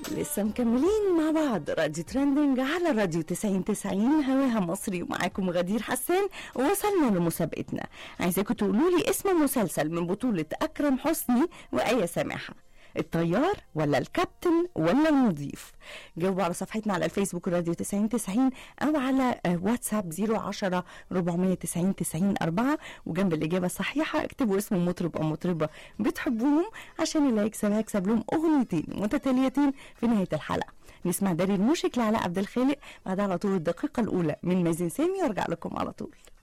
لسه مكملين مع بعض راديو ترندنج على راديو 90 90 هواها مصري ومعاكم غدير حسان ووصلنا لمسابقتنا عايزاكم تقولوا لي اسم مسلسل من بطولة أكرم حسني وآية سامحة الطيار ولا الكابتن ولا المضيف جاوبوا على صفحتنا على الفيسبوك راديو 90 90 او على آه، واتساب 010 490 90 4 وجنب الاجابه الصحيحه اكتبوا اسم مطرب او مطربه بتحبوهم عشان اللي هيكسب هيكسب لهم اغنيتين متتاليتين في نهايه الحلقه نسمع داري الموشك لعلاء عبد الخالق بعدها على طول الدقيقه الاولى من مازن سامي وارجع لكم على طول